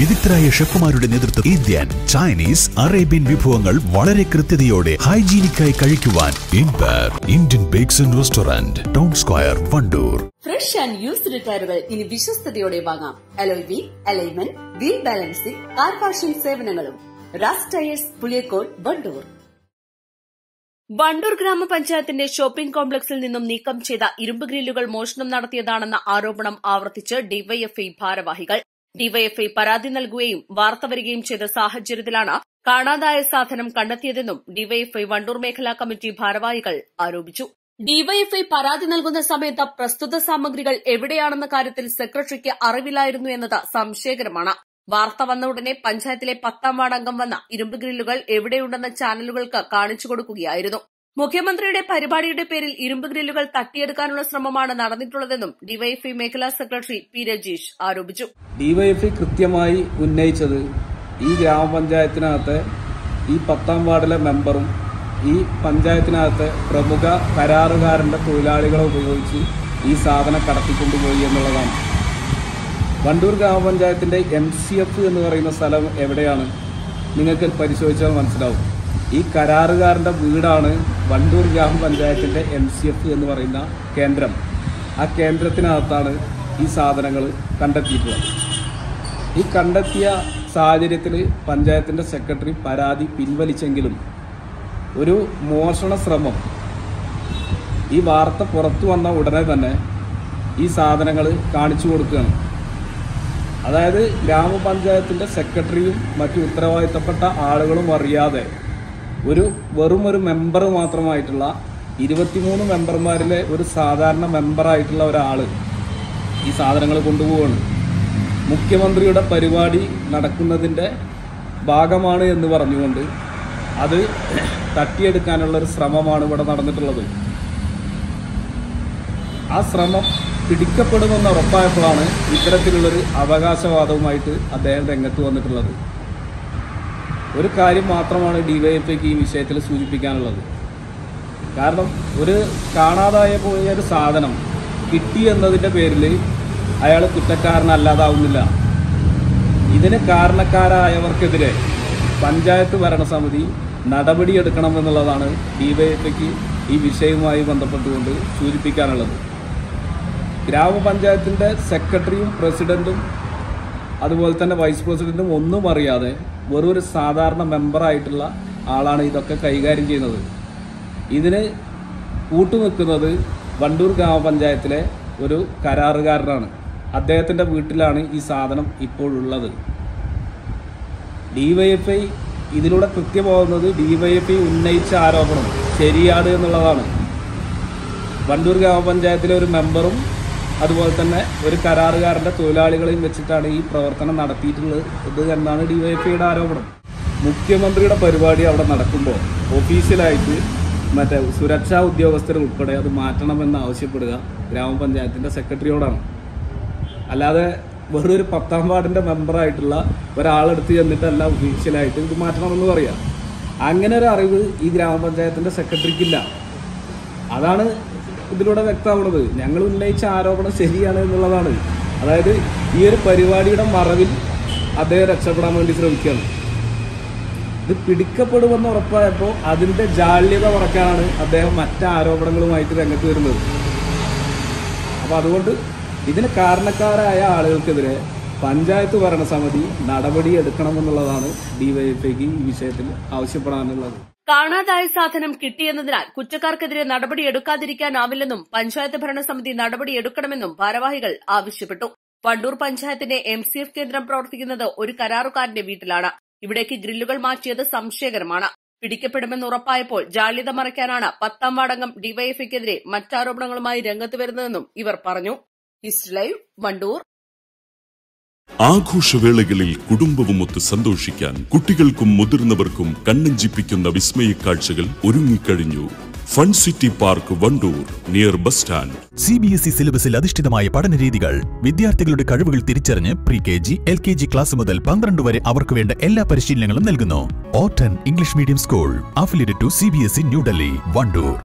വിദഗ്ധരായ ഷെഫുമാരുടെ നേതൃത്വം Indian Chinese Arabian വിഭവങ്ങൾ വളരെ കൃത്യതയോടെ ഹൈജീനിക്കായി കഴിക്കുവാൻ Empire Indian bakes and restaurant town square Wandoor fresh and used ടയറുകൾ ഇനി വിശ്വസ്തയോടെ വാങ്ങാം alloy wheel alignment wheel balancing car washing സേവനങ്ങളും റാസ് ടയേഴ്സ് പുളിയക്കോട് വണ്ടൂർ വണ്ടൂർ ഗ്രാമപഞ്ചായത്തിന്റെ ഷോപ്പിംഗ് കോംപ്ലക്സിൽ നിന്നും നീക്കം ചെയ്ത ഇരുമ്പ് ഗ്രില്ലുകൾ മോഷണം നടത്തിയതാണെന്ന ആരോപണം ആവർത്തിച്ച് ഡിവൈഎഫ്ഐ ഭാരവാഹികൾ ഡിവൈഎഫ്ഐ പരാതി നൽകുകയും വാർത്ത വരികയും ചെയ്ത സാഹചര്യത്തിലാണ് കാണാതായ സാധനം കണ്ടെത്തിയതെന്നും ഡിവൈഎഫ്ഐ വണ്ടൂർ മേഖലാ കമ്മിറ്റി ഭാരവാഹികൾ ആരോപിച്ചു ഡിവൈഎഫ്ഐ പരാതി നൽകുന്ന സമയത്ത് പ്രസ്തുത സാമഗ്രികൾ എവിടെയാണെന്ന കാര്യത്തിൽ സെക്രട്ടറിക്ക് അറിവില്ലായിരുന്നു എന്നത് സംശയകരമാണ് വാർത്ത വന്ന ഉടനെ പഞ്ചായത്തിലെ പത്താം വാർഡ് അംഗം വന്ന ഇരുമ്പ് ഗ്രില്ലുകൾ എവിടെയുണ്ടെന്ന ചാനലുകൾക്ക് കാണിച്ചു കൊടുക്കുകയായിരുന്നു മുഖ്യമന്ത്രിയുടെ പരിപാടിയുടെ പേരിൽ ഇരുമ്പ് ഗ്രില്ലുകൾ തട്ടിയെടുക്കാനുള്ള ശ്രമമാണ് നടന്നിട്ടുള്ളതെന്നും ഡിവൈഎഫ്ഐ മേഖലാ സെക്രട്ടറി പി രജീഷ് ആരോപിച്ചു ഡിവൈഎഫ്ഐ കൃത്യമായി ഉന്നയിച്ചത് ഈ ഗ്രാമപഞ്ചായത്തിനകത്തെ ഈ പത്താം വാർഡിലെ മെമ്പറും ഈ പഞ്ചായത്തിനകത്തെ പ്രമുഖ കരാറുകാരൻ്റെ തൊഴിലാളികളെ ഉപയോഗിച്ച് ഈ സാധനം കടത്തിക്കൊണ്ടുപോയി എന്നുള്ളതാണ് വണ്ടൂർ ഗ്രാമപഞ്ചായത്തിൻ്റെ എം സി എഫ് എന്ന് പറയുന്ന സ്ഥലം എവിടെയാണ് നിങ്ങൾക്ക് പരിശോധിച്ചാൽ മനസ്സിലാവും ഈ കരാറുകാരൻ്റെ വീടാണ് വണ്ടൂർ ഗ്രാമപഞ്ചായത്തിൻ്റെ എം സി എഫ് എന്ന് പറയുന്ന കേന്ദ്രം ആ കേന്ദ്രത്തിനകത്താണ് ഈ സാധനങ്ങൾ കണ്ടെത്തിയിട്ടുള്ളത് ഈ കണ്ടെത്തിയ സാഹചര്യത്തിൽ പഞ്ചായത്തിൻ്റെ സെക്രട്ടറി പരാതി പിൻവലിച്ചെങ്കിലും ഒരു മോഷണ ശ്രമം ഈ വാർത്ത പുറത്തു വന്ന ഉടനെ തന്നെ ഈ സാധനങ്ങൾ കാണിച്ചു കൊടുക്കുകയാണ് അതായത് ഗ്രാമപഞ്ചായത്തിൻ്റെ സെക്രട്ടറിയും മറ്റു ഉത്തരവാദിത്തപ്പെട്ട ആളുകളും അറിയാതെ ഒരു വെറും ഒരു മെമ്പർ മാത്രമായിട്ടുള്ള ഇരുപത്തിമൂന്ന് മെമ്പർമാരിലെ ഒരു സാധാരണ മെമ്പറായിട്ടുള്ള ഒരാൾ ഈ സാധനങ്ങൾ കൊണ്ടുപോവുകയാണ് മുഖ്യമന്ത്രിയുടെ പരിപാടി നടക്കുന്നതിൻ്റെ ഭാഗമാണ് എന്ന് പറഞ്ഞുകൊണ്ട് അത് തട്ടിയെടുക്കാനുള്ള ഒരു ശ്രമമാണ് ഇവിടെ നടന്നിട്ടുള്ളത് ആ ശ്രമം പിടിക്കപ്പെടുമെന്ന് ഉറപ്പായപ്പോഴാണ് ഇത്തരത്തിലുള്ളൊരു അവകാശവാദവുമായിട്ട് അദ്ദേഹം രംഗത്ത് വന്നിട്ടുള്ളത് ഒരു കാര്യം മാത്രമാണ് ഡിവൈഎഫ്ഐക്ക് ഈ വിഷയത്തിൽ സൂചിപ്പിക്കാനുള്ളത് കാരണം ഒരു കാണാതായ പോയ ഒരു സാധനം കിട്ടി എന്നതിൻ്റെ പേരിൽ അയാൾ കുറ്റക്കാരനല്ലാതാവുന്നില്ല ഇതിന് കാരണക്കാരായവർക്കെതിരെ പഞ്ചായത്ത് ഭരണസമിതി നടപടിയെടുക്കണമെന്നുള്ളതാണ് ഡിവൈഎഫ്ഐക്ക് ഈ വിഷയവുമായി ബന്ധപ്പെട്ടുകൊണ്ട് സൂചിപ്പിക്കാനുള്ളത് ഗ്രാമപഞ്ചായത്തിൻ്റെ സെക്രട്ടറിയും പ്രസിഡന്റും അതുപോലെ തന്നെ വൈസ് പ്രസിഡന്റും ഒന്നും അറിയാതെ വെറും ഒരു സാധാരണ മെമ്പറായിട്ടുള്ള ആളാണ് ഇതൊക്കെ കൈകാര്യം ചെയ്യുന്നത് ഇതിന് കൂട്ടുനിൽക്കുന്നത് വണ്ടൂർ ഗ്രാമപഞ്ചായത്തിലെ ഒരു കരാറുകാരനാണ് അദ്ദേഹത്തിൻ്റെ വീട്ടിലാണ് ഈ സാധനം ഇപ്പോഴുള്ളത് ഡിവൈഎഫ്ഐ ഇതിലൂടെ കൃത്യമാവുന്നത് ഡിവൈഎഫ്ഐ ഉന്നയിച്ച ആരോപണം ശരിയാണ് എന്നുള്ളതാണ് വണ്ടൂർ ഗ്രാമപഞ്ചായത്തിലെ ഒരു മെമ്പറും അതുപോലെ തന്നെ ഒരു കരാറുകാരൻ്റെ തൊഴിലാളികളെയും വെച്ചിട്ടാണ് ഈ പ്രവർത്തനം നടത്തിയിട്ടുള്ളത് ഇത് എന്നാണ് ഡിവൈഎഫ്ഐയുടെ ആരോപണം മുഖ്യമന്ത്രിയുടെ പരിപാടി അവിടെ നടക്കുമ്പോൾ ഒഫീഷ്യലായിട്ട് മറ്റേ സുരക്ഷാ ഉദ്യോഗസ്ഥർ ഉൾപ്പെടെ അത് മാറ്റണമെന്ന് ആവശ്യപ്പെടുക ഗ്രാമപഞ്ചായത്തിൻ്റെ സെക്രട്ടറിയോടാണ് അല്ലാതെ വെറൊരു പത്താം വാർഡിൻ്റെ മെമ്പറായിട്ടുള്ള ഒരാളെടുത്ത് ചെന്നിട്ടല്ല ഒഫീഷ്യലായിട്ട് ഇത് മാറ്റണമെന്ന് പറയാം അങ്ങനെ ഒരു അറിവ് ഈ ഗ്രാമപഞ്ചായത്തിൻ്റെ സെക്രട്ടറിക്കില്ല അതാണ് ഇതിലൂടെ വ്യക്തമാവുന്നത് ഞങ്ങൾ ഉന്നയിച്ച ആരോപണം ശരിയാണ് എന്നുള്ളതാണ് അതായത് ഈ ഒരു പരിപാടിയുടെ മറവിൽ അദ്ദേഹം രക്ഷപ്പെടാൻ വേണ്ടി ശ്രമിക്കുകയാണ് ഇത് പിടിക്കപ്പെടുമെന്ന് ഉറപ്പായപ്പോൾ അതിൻ്റെ ജാള്യത കുറയ്ക്കാനാണ് അദ്ദേഹം മറ്റ് ആരോപണങ്ങളുമായിട്ട് രംഗത്ത് വരുന്നത് അപ്പോൾ അതുകൊണ്ട് ഇതിന് കാരണക്കാരായ ആളുകൾക്കെതിരെ പഞ്ചായത്ത് ഭരണസമിതി നടപടിയെടുക്കണമെന്നുള്ളതാണ് ഡിവൈഎഫ്ഐക്ക് ഈ വിഷയത്തിൽ ആവശ്യപ്പെടാനുള്ളത് കാണാതായ സാധനം കിട്ടിയെന്നതിനാൽ കുറ്റക്കാർക്കെതിരെ നടപടിയെടുക്കാതിരിക്കാനാവില്ലെന്നും പഞ്ചായത്ത് ഭരണസമിതി നടപടിയെടുക്കണമെന്നും ഭാരവാഹികൾ ആവശ്യപ്പെട്ടു വണ്ടൂർ പഞ്ചായത്തിന്റെ എം സി എഫ് കേന്ദ്രം പ്രവർത്തിക്കുന്നത് ഒരു കരാറുകാരന്റെ വീട്ടിലാണ് ഇവിടേക്ക് ഗ്രില്ലുകൾ മാറ്റിയത് സംശയകരമാണ് പിടിക്കപ്പെടുമെന്ന് ഉറപ്പായപ്പോൾ ജാള്യത മറയ്ക്കാനാണ് പത്താം വാർഡംഗം ഡിവൈഎഫ്ഐക്കെതിരെ മറ്റാരോപണങ്ങളുമായി രംഗത്ത് വരുന്നതെന്നും ഇവർ പറഞ്ഞു ഈസ്റ്റ് ലൈവ് വണ്ടൂർ ആഘോഷവേളകളിൽ കുടുംബവുമൊത്ത് സന്തോഷിക്കാൻ കുട്ടികൾക്കും മുതിർന്നവർക്കും കണ്ണഞ്ചിപ്പിക്കുന്ന വിസ്മയ കാഴ്ചകൾ ഒരുങ്ങിക്കഴിഞ്ഞു fun city park Wandoor near bus stand C B S E സിലബസിൽ അധിഷ്ഠിതമായ പഠന രീതികൾ വിദ്യാർത്ഥികളുടെ കഴിവുകൾ തിരിച്ചറിഞ്ഞ് pre K G L K G class മുതൽ പന്ത്രണ്ട് വരെ അവർക്ക് വേണ്ട എല്ലാ പരിശീലനങ്ങളും നൽകുന്നു ഓട്ടൻ English medium school affiliated to C B S E New Delhi Wandoor